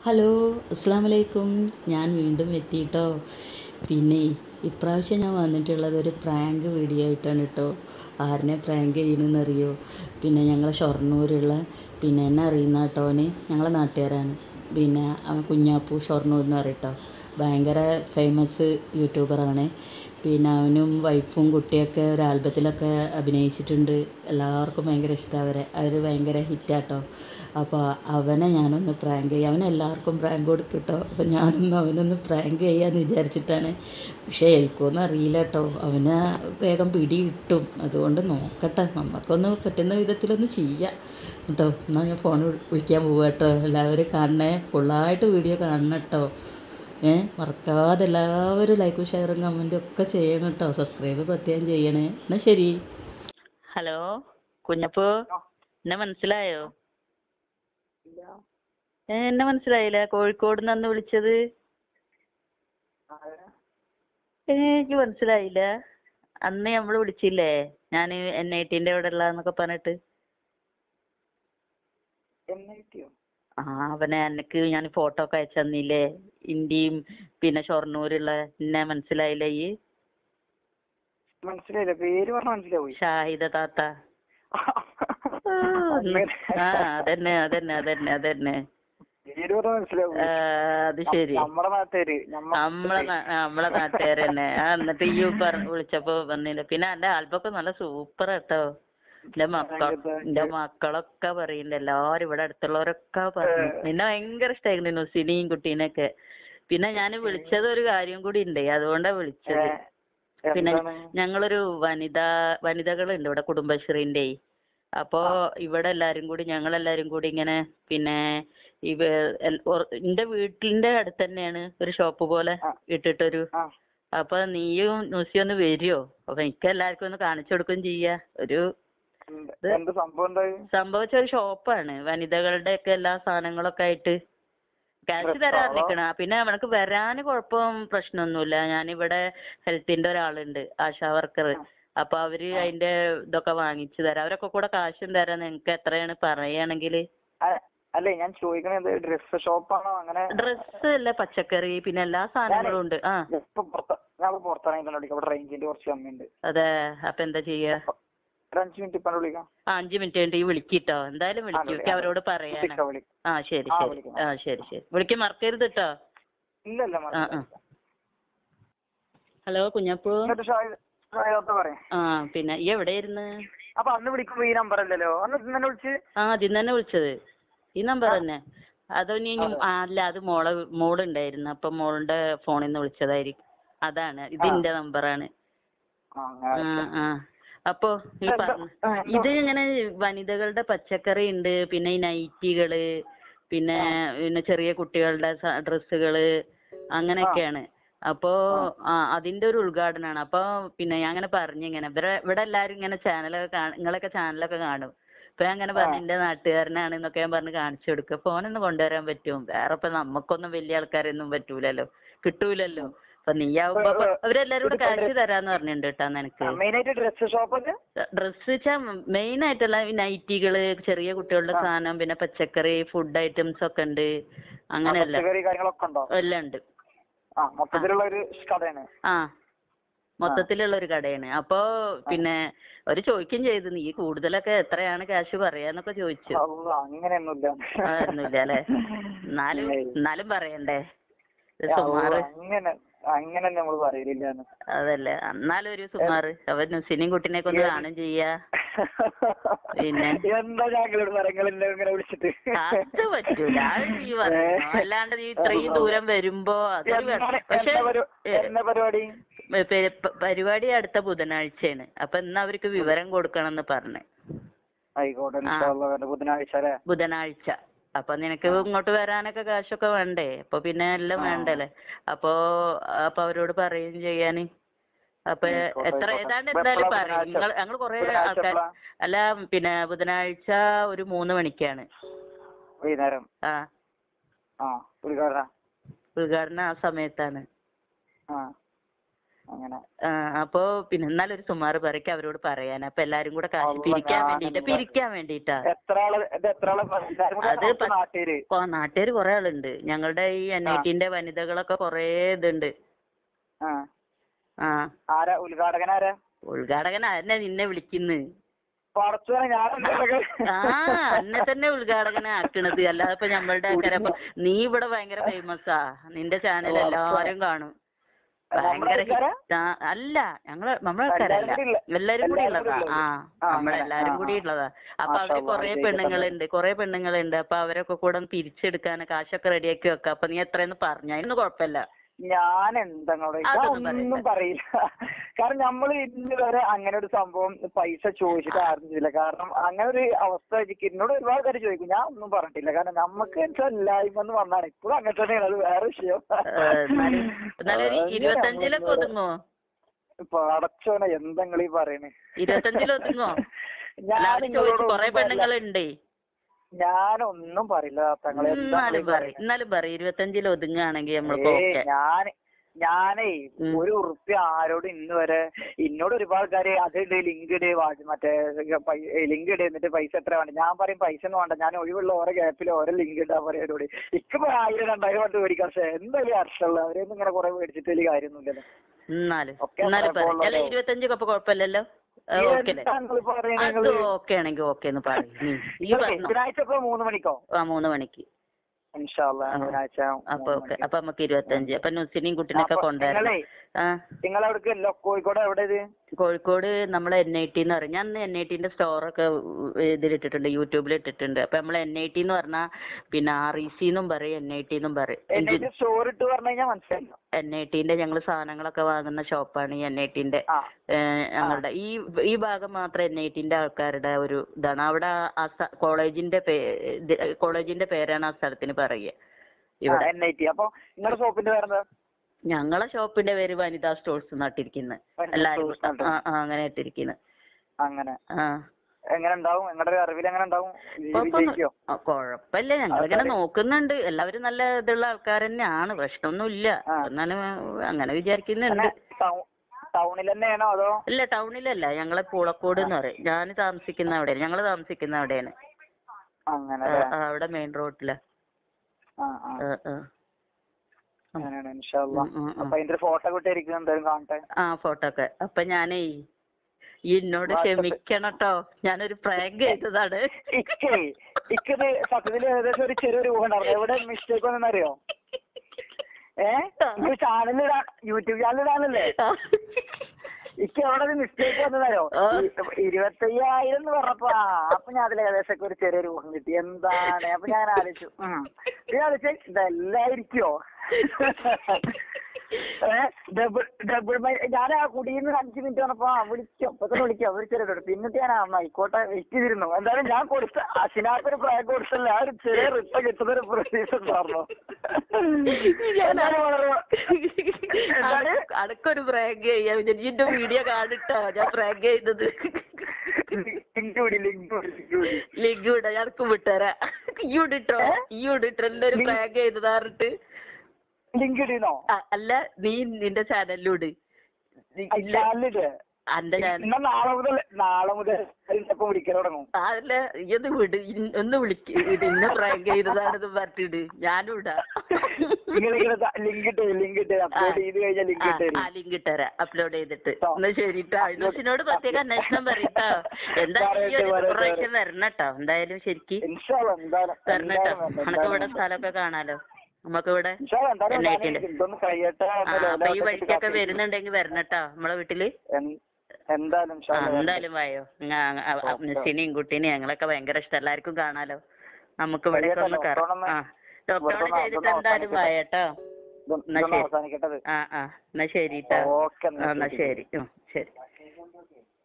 Hello അസ്സാം വലൈക്കും ഞാൻ വീണ്ടും എത്തിയിട്ടോ പിന്നെ ഇപ്രാവശ്യം ഞാൻ വന്നിട്ടുള്ളത് ഒരു പ്രാങ്ക് വീഡിയോ ആയിട്ടാണ് കേട്ടോ ആരിനെ പ്രാങ്ക് ചെയ്യണമെന്നറിയോ പിന്നെ ഞങ്ങളെ ഷൊർണൂരുള്ള പിന്നെ എന്നെ അറിയുന്ന കേട്ടോന് ഞങ്ങളെ നാട്ടുകാരാണ് പിന്നെ അവൻ കുഞ്ഞാപ്പു ഷൊർണൂർ എന്ന് പറയട്ടോ ഭയങ്കര ഫേമസ് യൂട്യൂബറാണ് പിന്നെ അവനും വൈഫും കുട്ടിയൊക്കെ ഒരു ആൽബത്തിലൊക്കെ അഭിനയിച്ചിട്ടുണ്ട് എല്ലാവർക്കും ഭയങ്കര ഇഷ്ടമാണ് അവരെ അവർ ഭയങ്കര ഹിറ്റാട്ടോ അപ്പോൾ അവനെ ഞാനൊന്ന് പ്രാങ്ക് ചെയ്യാം അവൻ എല്ലാവർക്കും പ്രാങ്ക് കൊടുക്കും കേട്ടോ അപ്പോൾ ഞാനൊന്ന് അവനൊന്ന് പ്രാങ്ക് ചെയ്യാമെന്ന് വിചാരിച്ചിട്ടാണ് പക്ഷേ ഏൽക്കുമെന്ന് അറിയില്ല കേട്ടോ അവന് വേഗം പിടി കിട്ടും അതുകൊണ്ട് നോക്കട്ടെ നമുക്കൊന്ന് പറ്റുന്ന വിധത്തിലൊന്ന് ചെയ്യാം കേട്ടോ എന്നാൽ ഞാൻ ഫോൺ വിളിക്കാൻ പോവാം കേട്ടോ എല്ലാവരും കാണണേ ഫുള്ളായിട്ട് വീഡിയോ കാണണം കേട്ടോ ഏ മറക്കാതെ എല്ലാവരും ലൈക്കും ഷെയറും കമൻറ്റും ഒക്കെ ചെയ്യണം കേട്ടോ സബ്സ്ക്രൈബ് പ്രത്യേകം ചെയ്യണേ എന്നാൽ ശരി ഹലോ കുഞ്ഞപ്പു എന്നെ മനസ്സിലായോ ഏ, എന്നെ മനസ്സിലായില്ല കോഴിക്കോട് നിന്ന് വിളിച്ചത് ഏ, എനിക്ക് മനസ്സിലായില്ല അന്ന് നമ്മൾ വിളിച്ചില്ലേ ഞാൻ എൻ ഐ ടിന്റെ അവിടെ ഉള്ളതെന്നൊക്കെ പറഞ്ഞിട്ട് ആ അവനെ എനിക്ക് ഞാൻ ഫോട്ടോ ഒക്കെ അയച്ചു തന്നില്ലേ ഇന്ത്യയും പിന്നെ ഷൊർണൂരുള്ള എന്നെ മനസ്സിലായില്ലേ ഈ മനസ്സിലായില്ല പേര് പറഞ്ഞ മനസ്സിലായി ഷാഹിദ താത്ത ആ, ആ അതന്നെ അതന്നെ അതന്നെ അതന്നെ പേര് പറഞ്ഞ മനസ്സിലാവും ആ, അത് ശരി നമ്മുടെ നാട്ടുകാര് നമ്മ- നമ്മളെ നാ- ആ, നമ്മളെ നാട്ടുകാര് തന്നെ ആ എന്നിട്ട് ഈ പറ വിളിച്ചപ്പോ വന്നില്ല പിന്നെ എന്റെ ആൽബമൊക്കെ നല്ല സൂപ്പർ കേട്ടോ എന്റെ മക്കൾ എന്റെ മക്കളൊക്കെ പറയുന്നുണ്ട് എല്ലാരും ഇവിടെ അടുത്തുള്ളവരൊക്കെ പറഞ്ഞു നിന്നെ ഭയങ്കര ഇഷ്ടായിരുന്നു നുസിനെയും കുട്ടീനെയൊക്കെ പിന്നെ ഞാൻ വിളിച്ചത് ഒരു കാര്യം കൂടി ഉണ്ട് അതുകൊണ്ടാ വിളിച്ചത് ഏ, പിന്നെ എന്താണ്? ഞങ്ങളൊരു വനിതാ വനിതകളുണ്ട് ഇവിടെ കുടുംബശ്രീന്റെ അപ്പോ ഇവിടെ എല്ലാരും കൂടി ഞങ്ങൾ എല്ലാരും കൂടി ഇങ്ങനെ പിന്നെ ഇവ എൽ- ഒർ- എന്റെ വീട്ടിന്റെ അടുത്ത് തന്നെയാണ് ഒരു ഷോപ്പ് പോലെ ആ. ഇട്ടിട്ടൊരു ആ, അപ്പൊ നീയും നുസിയും ഒന്ന് വരുവോ അപ്പൊ എനിക്ക് എല്ലാവർക്കും ഒന്ന് കാണിച്ചു കൊടുക്കുകയും ചെയ്യാ ഒരു എന്ത്- ഇത് എന്ത് സംഭവം എന്തായി സംഭവിച്ച ഒരു ഷോപ്പാണ് വനിതകളുടെ ഒക്കെ എല്ലാ സാധനങ്ങളൊക്കെ ആയിട്ട് ക്യാഷ് ഡ്രസ്സോ? തരാൻ നിക്കണ പിന്നെ നമുക്ക് വരാന് കുഴപ്പം പ്രശ്നമൊന്നുമില്ല ഞാനിവിടെ ഹെൽത്തിന്റെ ഒരാളുണ്ട് ആശാ വർക്കർ അപ്പൊ അവര് അതിന്റെ ഇതൊക്കെ വാങ്ങിച്ചു തരാം അവരൊക്കെ കൂടെ കാശും തരാം നിങ്ങക്ക് എത്രയാണ് പറയുകയാണെങ്കിൽ അ- അല്ലേ ഞാൻ ചോദിക്കണത് ഡ്രസ് ഷോപ്പാണോ അങ്ങനെ ഡ്രസ്സ് അല്ല പച്ചക്കറി പിന്നെ എല്ലാ സാധനങ്ങളും ഉണ്ട് ആ ഇപ്പൊ പുറത്ത് ഞാൻ ഇപ്പൊ പുറത്തിറങ്ങി വിളിക്കാം ഇവിടെ റേഞ്ചിന്റെ കുറച്ച് കമ്മിയുണ്ട് അതെ അപ്പൊ എന്താ ചെയ്യാ ഒരു അഞ്ച് മിനിറ്റ് ഇപ്പൊ വിളിക്കാം ആ അഞ്ചു മിനിറ്റ് കഴിഞ്ഞിട്ട് ഈ വിളിക്കിട്ടോ എന്തായാലും വിളിക്കും വിളിക്കാം. എനിക്ക് അവരോട് പറയാനാ വിളിക്കാം വിളിക്കാം ആ ശരി ആ, ശരി വിളിക്കാം. ആ ശരി ശരി വിളിക്കാൻ മറക്കരുത് കേട്ടോ ഇല്ല ഇല്ല ആ ആ മനസ്സിലായി. ഹലോ കുഞ്ഞപ്പു എന്നിട്ട് ഷാഹിദ് ഷാഹിദത്ത് പറയാം ആ പിന്നെ ഈ എവിടെയായിരുന്നു അപ്പൊ അന്ന് വിളിക്കുമ്പോ ഈ നമ്പർ അല്ലല്ലോ അന്ന് ഇന്ന് തന്നെ വിളിച്ച് ആ അതിൽ തന്നെ വിളിച്ചത് ഈ നമ്പർ തന്നെ അതോ നീ ഇനി- ആ, അല്ല അത് മോളെ മോളുണ്ടായിരുന്നു അപ്പൊ മോളുടെ ഫോണിൽ നിന്ന് വിളിച്ചതായിരിക്കും അതാണ് ഇത് ആ. എന്റെ നമ്പറാണ് ആ ആ അങ്ങനെ. ആ അപ്പൊ ഈ എന്താ- പറഞ്ഞ ആ, എന്താ- ഇത് ഇങ്ങനെ വനിതകളുടെ പച്ചക്കറി ഉണ്ട് പിന്നെ ഈ നൈറ്റികള് പിന്നെ പിന്നെ ചെറിയ കുട്ടികളുടെ സ- ഡ്രസ്സുകള് അങ്ങനെയൊക്കെയാണ് അപ്പോ ആ അതിന്റെ ഒരു ഉദ്ഘാടനമാണ് അപ്പൊ പിന്നെ ഞാൻ അങ്ങനെ പറഞ്ഞു ഇങ്ങനെ ഇവരെ ഇവിടെ എല്ലാരും ഇങ്ങനെ ചാനലൊക്കെ കാണും നിങ്ങളൊക്കെ ചാനലൊക്കെ കാണും അപ്പൊ ഞാൻ അങ്ങനെ പറഞ്ഞു എന്റെ നാട്ടുകാരനാണ് എന്നൊക്കെ ഞാൻ പറഞ്ഞ് കാണിച്ചു കൊടുക്കുക ഫോനൊന്ന് കൊണ്ടുവരാൻ പറ്റും വേറെ ഇപ്പൊ നമുക്കൊന്നും വലിയ ആൾക്കാരൊന്നും പറ്റൂലല്ലോ കിട്ടൂലല്ലോ അപ്പൊ നീയാവുമ്പോ അപ്പൊ അവരെല്ലാരും കൂടെ കാശ് തരാന്ന് പറഞ്ഞിട്ടുണ്ട് കേട്ടാ നിനക്ക് മെയിൻ ആയിട്ട് ഡ്രസ് ഷോപ്പല്ലേ ഡ്രസ്സ് വെച്ചാ മെയിൻ ആയിട്ടുള്ള ഈ നൈറ്റികള് ചെറിയ കുട്ടികളുടെ സാധനം പിന്നെ പച്ചക്കറി ഫുഡ് ഐറ്റംസ് ഒക്കെ ഉണ്ട് അങ്ങനെയല്ല പച്ചക്കറി കാര്യങ്ങളൊക്കെ ഉണ്ടോ എല്ലാം ഉണ്ട് ആ മൊത്തത്തിലുള്ള ഒരു കടയാണ് ആ മൊത്തത്തിലുള്ള ഒരു കടയാണ് അപ്പൊ പിന്നെ അവര് ചോദിക്കുകയും ചെയ്തു നീ കൂടുതലൊക്കെ എത്രയാണ് ക്യാഷ് പറയാന്നൊക്കെ ചോദിച്ചു അള്ളാ, അങ്ങനെയൊന്നുമില്ല അതൊന്നുമില്ല അല്ലേ എന്നാലും ഏയ്. എന്നാലും പറയണ്ടേ ഒരു അള്ളാ, സുമാറ് അങ്ങനെ അങ്ങനെ നമ്മൾ പറയലില്ല അതല്ലേ എന്നാലും ഒരു സുമാറ് അവൻ നുസിനെയും കുട്ടീനെയൊക്കെ ഒന്ന് കാണും ചെയ്യാ പിന്നെ? എന്താ ഞങ്ങളോട് പറയങ്ങളെല്ലാം ഇങ്ങനെ വിളിച്ചിട്ട് അത് പറ്റൂല അത് നീ പറഞ്ഞു അല്ലാണ്ട് നീ ഇത്രയും ദൂരം വരുമ്പോ അതൊരു വേ- എന്നാണ് പക്ഷെ എന്നാ പരു- ഏ, എന്നാ പരിപാടി പെ- പ- പരിപാടി അടുത്ത ബുധനാഴ്ചയാണ് അപ്പൊ ഇന്ന് അവർക്ക് വിവരം കൊടുക്കണം എന്ന് പറഞ്ഞു ആയിക്കോട്ടെ ഇൻഷാല്ലാ, വരാം. ബുധനാഴ്ച അല്ലേ ബുധനാഴ്ച അപ്പൊ നിനക്ക് ഇങ്ങോട്ട് വരാനൊക്കെ കാശൊക്കെ വേണ്ടേ അപ്പൊ പിന്നെ എല്ലാം ആ. വേണ്ടല്ലേ അപ്പൊ അപ്പൊ അവരോട് പറയും ചെയ്യാന് അപ്പൊ ആയിക്കോട്ടെ, എത്ര ആയിക്കോട്ടെ. ഏതാണ്ട് അപ്പൊ എന്തായാലും എപ്പളാ പറയും ബുധനാഴ്ച? നിങ്ങൾ ഞങ്ങൾ കുറെ ബുധനാഴ്ച ആൾക്കാർ എപ്പളാ? അല്ല പിന്നെ ബുധനാഴ്ച ഒരു മൂന്ന് മണിക്കാണ് വൈകുന്നേരം ആ ആ ഉദ്ഘാടന ഉദ്ഘാടനം ആ സമയത്താണ് ആ അങ്ങനെ ആ, അപ്പൊ പിന്നെ എന്നാലും ഒരു സുമാറ് പറയ്ക്ക് അവരോട് പറയാൻ അപ്പൊ എല്ലാരും കൂടെ കാശ് അള്ളാ, പിരിക്കാൻ ഞാൻ വേണ്ടിട്ട് എന്താ- പിരിക്കാൻ വേണ്ടിട്ടാ എത്ര ആള് ഇത് എത്ര ആള് എല്ലാരും കൂടെ അത് ആണോ പ- നാട്ടുകാര് ഇപ്പൊ നാട്ടുകാര് കൊറേ ആളുണ്ട് ഞങ്ങളുടെ ഈ എൻ ഐ ടിന്റെ വനിതകളൊക്കെ കൊറേ ഇതുണ്ട് ആ ആ ആരാ ഉദ്ഘാടകൻ ആരാ ഉദ്ഘാടകൻ ആരെന്നെ നിന്നെ വിളിക്കുന്നു പറച്ചോനെ ഞാൻ ആ എന്നെ തന്നെ ഉദ്ഘാടകനാക്കണത് അല്ലാതെ ഇപ്പൊ നമ്മളുടെ ആൾക്കാരെ അപ്പൊ നീ ഇവിടെ ഭയങ്കര ഫേമസാ നിന്റെ ചാനൽ എല്ലാരും കാണും ഭയങ്കര ആൾക്കാരാ? hit ആ. അല്ല ഞങ്ങള് നമ്മളെ ആൾക്കാരല്ല എല്ലാരും കൂടി ഉള്ള- എല്ലാരും കൂടി എല്ലാരും ഉള്ളതാ കൂടി ആ ഉള്ളത്. ആ, നമ്മളെല്ലാരും അങ്ങനെ. കൂടി ആ, ആ. ഉള്ളതാ അപ്പൊ മാഷാ അവര് അല്ലാ, കൊറേ വിജയിക്കട്ടെ. പെണ്ണുങ്ങളുണ്ട് കൊറേ പെണ്ണുങ്ങളുണ്ട് അപ്പൊ അവരൊക്കെ കൂടെ ഒന്ന് പിരിച്ചെടുക്കാൻ കാശൊക്കെ റെഡിയാക്കി വെക്കാം അപ്പൊ നീ എത്രയെന്ന് പറഞ്ഞ അതിനൊന്നും കുഴപ്പമില്ല ഞാൻ എന്താണോടെ ഞാൻ അതൊന്നും ഒന്നും പറയണ്ട. പറയില്ല കാരണം നമ്മൾ ഇന്ന് വരെ അങ്ങനെ ഒരു സംഭവം പൈസ ചോദിച്ചിട്ട് അറിഞ്ഞില്ല കാരണം അങ്ങനെ ഒരു അവസ്ഥ എനിക്ക് എന്നോട് ഒരുപാട് പേര് ചോദിക്കും ഞാൻ ഒന്നും പറഞ്ഞിട്ടില്ല കാരണം നമുക്ക് ഇല്ലായ്മന്ന് വന്നാണ് ഇപ്പോഴും അങ്ങനെ തന്നെയാണ് അത് വേറെ വിഷയം ഏ, എന്നാലും എന്നാലും ഒരു ആ, ഇരുപത്തഞ്ചിലൊക്കെ ഒതുങ്ങോ ഇപ്പൊ അടച്ചോനെ എന്തെങ്കിലും ഈ പറയണേ ഇരുപത്തഞ്ചിൽ ഒതുങ്ങോ ഞാൻ എല്ലാവരും നിങ്ങളോട് ചോദിച്ചു കൊറേ ഒന്നും പറയില്ല. പെണ്ണുങ്ങളുണ്ടേ ഞാനൊന്നും പറയില്ല തങ്ങളെ എന്നാലും പറയും എന്നാലും പറയും ഇരുപത്തഞ്ചിൽ ഒതുങ്ങുകയാണെങ്കിൽ നമ്മൾക്ക് ഏയ് ഓക്കെ ഞാൻ ഞാനേ ഉം. ഒരു ഉറുപ്പ്യ ആരോടും ഇന്ന് വരെ എന്നോട് ഒരുപാട് കാര്യം അതുണ്ട് ലിങ്ക് ഇട് വാ- മറ്റേ ലിങ്ക് ഇട് എന്നിട്ട് പൈസ എത്ര വേണ്ട ഞാൻ പറയും പൈസ ഒന്നും വേണ്ട ഞാൻ ഒഴിവുള്ള ഓരോ ഗ്യാപ്പിൽ ഓരോ ലിങ്ക് ഇടാൻ പറയും അവരോട് ഇക്കിപ്പോ ആയിരം രണ്ടായിരം കൊണ്ട് മേടിക്കാം പക്ഷെ എന്തായാലും അർഷമുള്ള അവരെയൊന്നും ഇങ്ങനെ കുറെ മേടിച്ചിട്ട് വലിയ കാര്യമൊന്നുമില്ലല്ലോ എന്നാലും ഒക്കെ എന്നാലും അത്രേ പറയും അല്ല ഉള്ളൂ. ഇരുപത്തഞ്ചൊക്കെ അപ്പൊ കുഴപ്പമില്ലല്ലോ ഓക്കെ അല്ലേ എന്താ നിങ്ങള് പറയണേ അത് നിങ്ങള്? ഓക്കെ ആണെങ്കിൽ ഓക്കെ എന്ന് പറയും നീ. ഈ നിങ്ങള് പറഞ്ഞോ ബുധനാഴ്ച ഇപ്പൊ മൂന്ന് മണിക്കോ ആ മൂന്ന് മണിക്ക് ഇൻഷാല്ല ആ. ബുധനാഴ്ച അപ്പൊ മൂന്ന് ഓക്കെ മണിക്ക്. അപ്പൊ നമുക്ക് ഇരുപത്തഞ്ച് അപ്പൊ നുസിനെയും കുട്ടിനൊക്കെ അപ്പൊ കൊണ്ടുവരണം നിങ്ങളേ ആ നിങ്ങളവിടേക്ക് കോഴിക്കോട് എവിടെ ഇത് കോഴിക്കോട് നമ്മളെ എൻ ഐ ടി എന്ന് പറയും ഞാൻ എൻ ഐ ടിന്റെ സ്റ്റോറൊക്കെ ഇതിലിട്ടിട്ടുണ്ട് യൂട്യൂബിൽ ഇട്ടിട്ടുണ്ട് അപ്പൊ നമ്മൾ എൻ ഐ ടി എന്ന് പറഞ്ഞാൽ പിന്നെ ആർ ഇ സി എന്നും പറയും എൻ ഐ ടി എന്നും പറയും എന്നിട്ട് സ്റ്റോർ ഇട്ട് പറഞ്ഞു കഴിഞ്ഞാൽ മനസ്സിലായില്ല എൻ ഐ ടിന്റെ ഞങ്ങൾ സാധനങ്ങളൊക്കെ വാങ്ങുന്ന ഷോപ്പാണ് ഈ എൻ ഐ ടിന്റെ ആ ഞങ്ങളുടെ ഈ ഈ ഭാഗം മാത്രം എൻ ഐ ടിന്റെ ആൾക്കാരുടെ ഒരു ഇതാണ് അവിടെ ആ സ്ഥ- കോളേജിന്റെ പേ ഇത് കോളേജിന്റെ പേരാണ് ആ സ്ഥലത്തിന് പറയുക ഇവിടെ എൻ ഐ ടി അപ്പൊ നിങ്ങളുടെ ഷോപ്പിന്റെ പേരെന്താ ഞങ്ങളെ ഷോപ്പിന്റെ പേര് വനിതാ സ്റ്റോഴ്സ് നട്ടിരിക്കുന്നത് വനിതാ എല്ലാരും stores എന്നാ ആ ആ അങ്ങനെ ഇട്ടിരിക്കുന്നത് അങ്ങനെ ആ എങ്ങനെ ഉണ്ടാവും നിങ്ങളുടെ ഒരു അറിവിൽ എങ്ങനെ ഉണ്ടാവും കുഴപ്പമൊന്നും വിജയിക്കോ ആ, കുഴപ്പമില്ല ഞങ്ങളിങ്ങനെ നോക്കുന്നുണ്ട് എല്ലാവരും നല്ല ഇതുള്ള ആൾക്കാർ തന്നെയാണ് പ്രശ്നമൊന്നുമില്ല ആ. എന്നാലും അങ്ങനെ വിചാരിക്കുന്നുണ്ട് ടൗണിൽ തന്നെയാണോ അതോ ഇല്ല ടൗണിലല്ല ഞങ്ങളെ പൂളക്കോട് എന്ന് പറയും ഞാൻ താമസിക്കുന്ന അവിടെയാണ് ഞങ്ങൾ താമസിക്കുന്ന അവിടെയാണ് അങ്ങനെ ആ, അല്ലേ? ആ, അവിടെ മെയിൻ റോഡിലാ ആ ആ ആ, ആ. അങ്ങനെയാണ് ഇൻഷാല്ലാ ഉം, ഉം, ഉം. അപ്പൊ അതിന്റെ ഒരു ഫോട്ടോ കിട്ടിയിരിക്കും എന്തായാലും കാണട്ടെ ആ ഫോട്ടോ ഒക്കെ അപ്പൊ ഞാനേ ഈ എന്നോട് വാട്സപ്പ്. ക്ഷമിക്കണം ട്ടോ ഞാനൊരു പ്രാങ്ക് ചെയ്തതാണ് ഇക്കേ ഇക്കത് സത്യത്തിൽ ഏകദേശം ഒരു ചെറിയൊരു ഊഹം ഉണ്ടായിരുന്നു എവിടെ മിസ്റ്റേക്ക് വന്നെന്നറിയോ ഏ ഈ ചാനലിടാ യൂട്യൂബ് ചാനലിടാനല്ലേ ഇക്ക് എവിടെ ഒരു മിസ്റ്റേക്ക് വന്നതോ ആ. ഇരുപത്തയ്യായിരം എന്ന് പറഞ്ഞപ്പോ ആ അപ്പൊ ഞാൻ അതിൽ ഏകദേശം ഒക്കെ ഒരു ചെറിയൊരു ഊഹം കിട്ടി എന്താണ് അപ്പൊ ഞാൻ ആലോചിച്ചു ഉം. ഞാൻ ആലോചിച്ചു ഇതെല്ലായിരിക്കോ ഏഹ് ഡബിൾ ഡബിൾ ഞാൻ ആ കുടിയിൽ അഞ്ച് മിനിറ്റ് വന്നപ്പോ ആ വിളിക്കും അപ്പൊ തന്നെ വിളിക്കാം ഒരു ചെറിയ ഡൗട്ട്. പിന്നിട്ട് ഞാൻ ആ ആയിക്കോട്ടെ വെയിറ്റ് ചെയ്തിരുന്നു എന്തായാലും ഞാൻ കൊടുത്ത അസിനാക്കൊരു പ്രായം കൊടുത്തല്ല ആ ഒരു ചെറിയ റിട്ട കിട്ടുന്ന ഒരു പ്രതീക്ഷ ഉണ്ടായിരുന്നു എന്തായാലും വളരെ എന്താണ്? അടക്കൊരു പ്രാങ്ക് ചെയ്യാൻ വിചാരിച്ചു എന്റെ വീഡിയോ കാണിട്ടോ ഞാൻ പ്രാങ്ക് ചെയ്തത് ലിങ്ക് വിടി ലിങ്ക് വിടി ലിങ്ക് വിടി ലിങ്ക് വിടാ ഞാനക്ക് വിട്ടുതരാം ഈ ഇട്ടോ ഈ ഇട്ടോ എല്ലാരും Link- പ്രാങ്ക് ചെയ്തതാറിട്ട് ലിങ്ക് ഇടീനോ അല്ല നീ നിന്റെ ചാനലിലൂടെ ഇല്ല ചാനലിട്ട് അന്റെ ചാനൽ എന്നാ നാളെ മുതൽ നാളെ മുതൽ ഇപ്പൊ വിളിക്കാൻ തുടങ്ങും അതല്ല ഇത് വിട് ഇൻ- ഒന്ന് വിളിക്ക് ഇത് ഇന്ന പ്രാങ്ക് ചെയ്തതാണെന്ന് പറഞ്ഞിട്ട് ഞാനും ഇടാ നിങ്ങൾ ലിങ്ക് ഇട്ട് ലിങ്ക് ഇട്ട് അപ്ലോഡ് ചെയ്ത് കഴിഞ്ഞാൽ ലിങ്ക് ഇട്ട് ആ ലിങ്ക് ഇട്ടുതരാം അപ്ലോഡ് ചെയ്തിട്ട് ട്ടോ. എന്നാ ശരിട്ടാ ഇന്നോട് പ്രത്യേക അന്വേഷണം പറയട്ടോ എന്തായാലും ഈ പറയട്ടെ, ഒരു പറയട്ടെ. പ്രാവശ്യം വരണട്ടോ എന്തായാലും ശരിക്ക് ഇൻഷാല്ല എന്തായാലും വരണട്ടോ എന്തായാലും വരണം, നമുക്ക് ഇവിടെ എന്തായാലും സ്ഥലമൊക്കെ കാണാലോ നമുക്ക് ഇവിടെ ഇൻഷാല്ലാ എന്തായാലും എന്നായിട്ടുണ്ട്. ഞാൻ ഇതൊന്ന് കഴിയട്ടെ ആ എന്ന് അപ്പൊ ഈ ലോകത്തെ വഴിക്കൊക്കെ കാത്തിരിക്കും. വരുന്നുണ്ടെങ്കിൽ വരണട്ടോ നമ്മളെ വീട്ടില് എൻ- എന്തായാലും ആ ഇൻഷാല്ലാ വരണം. എന്തായാലും വായോ നിസിനെയും കുട്ടീനെയും ഞങ്ങളൊക്കെ ഭയങ്കര ഇഷ്ടം എല്ലാവർക്കും കാണാലോ നമുക്ക് ഇവിടെ കഴിയട്ടെ, ഒന്ന് കയറാം ലോക്ക്ഡൗൺ ഒന്ന് ആ ലോക്ക്ഡൌൺ ഇവിടുന്ന് ചെയ്തിട്ട് ഇവിടുന്ന് എന്തായാലും അവസാനിക്കട്ടെ. വായട്ടോ ഇതൊന്ന് എന്നാ ഇതൊന്ന് ശരി. അവസാനിക്കട്ടത് ആ ആ എന്നാ ശരി ട്ടോ ഓക്കെ ആ, എന്നാ ശരി ഉം, ശരി